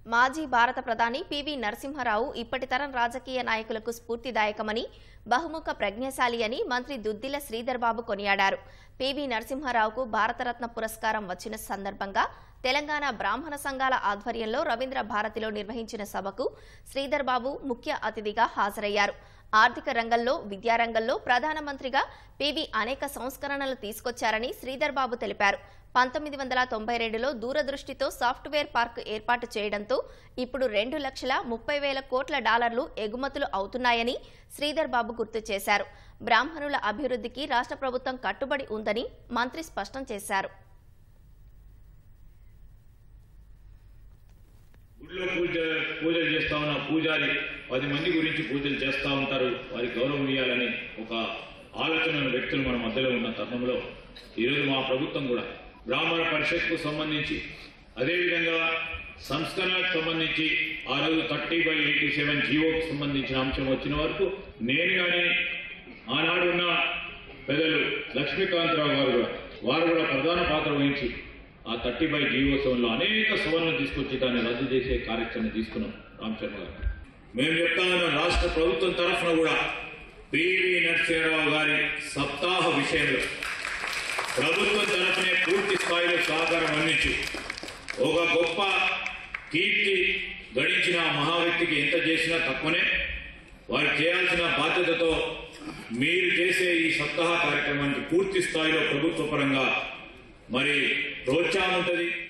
మాజీ భారత ప్రధాని పివి నరసింహారావు ఇప్పటి తరం రాజకీయ నాయకులకు స్ఫూర్తిదాయకమని బహుముఖ ప్రజ్ఞాశాలి అని మంత్రి దుద్దిల శ్రీధర్ బాబు కొనియాడారు పివి నరసింహారావుకు భారతరత్న పురస్కారం వచ్చిన సందర్భంగా తెలంగాణ బ్రాహ్మణ సంఘాల ఆధ్వర్యంలో రవీంద్ర భారతిలో నిర్వహించిన సభకు శ్రీధర్ బాబు ముఖ్య అతిథిగా హాజరయ్యారు ఆర్థిక రంగంలో విద్యారంగంలో ప్రధానమంత్రిగా పివి అనేక సంస్కరణలు తీసుకొచ్చారని శ్రీధర్ బాబు తెలిపారు పంతొమ్మిది వందల తొంభై రెండులో దూరదృష్టితో సాఫ్ట్వేర్ పార్క్ ఏర్పాటు చేయడంతో ఇప్పుడు రెండు లక్షల ముప్పై వేల కోట్ల డాలర్లు ఎగుమతులు అవుతున్నాయని శ్రీధర్ బాబు గుర్తు చేశారు బ్రాహ్మణుల అభివృద్ధికి రాష్ట్ర ప్రభుత్వం కట్టుబడి ఉందని మంత్రి స్పష్టం చేశారు గుడిలో పూజ పూజలు చేస్తా ఉన్న పూజారి పది మంది గురించి పూజలు చేస్తా ఉంటారు వారికి గౌరవం ఇవ్వాలని ఒక ఆలోచన ఉన్న వ్యక్తులు మన మధ్యలో ఉన్న తరుణంలో ఈరోజు మా ప్రభుత్వం కూడా బ్రాహ్మణ పరిషత్కు సంబంధించి అదేవిధంగా సంస్కరణలకు సంబంధించి ఆ రోజు థర్టీ బై ఎయిటీ సెవెన్ జీవోకి సంబంధించిన అంశం వచ్చిన వరకు నేను కానీ ఆనాడు ఉన్న పెద్దలు లక్ష్మీకాంతరావు గారు కూడా వారు కూడా ప్రధాన పాత్ర వహించి ఆ థర్టీ బై జీవోత్సవంలో అనేక సవరణలు తీసుకొచ్చి దాన్ని రద్దు చేసే కార్యక్రమం తీసుకున్నాం రామచంద్ర గారు మేము చెప్తా ఉన్నాం రాష్ట్ర ప్రభుత్వం తరఫున కూడా పివి నరసింహరావు గారి సప్తాహ విషయంలో ప్రభుత్వం తరఫునే పూర్తి స్థాయిలో సహకారం అందించి ఒక గొప్ప కీర్తి గడించిన ఆ మహా వ్యక్తికి ఎంత చేసినా తక్కువనే వారు చేయాల్సిన బాధ్యతతో మీరు చేసే ఈ సప్తాహ కార్యక్రమానికి పూర్తి స్థాయిలో ప్రభుత్వ పరంగా మరి ప్రోత్సాహం ఉంటుంది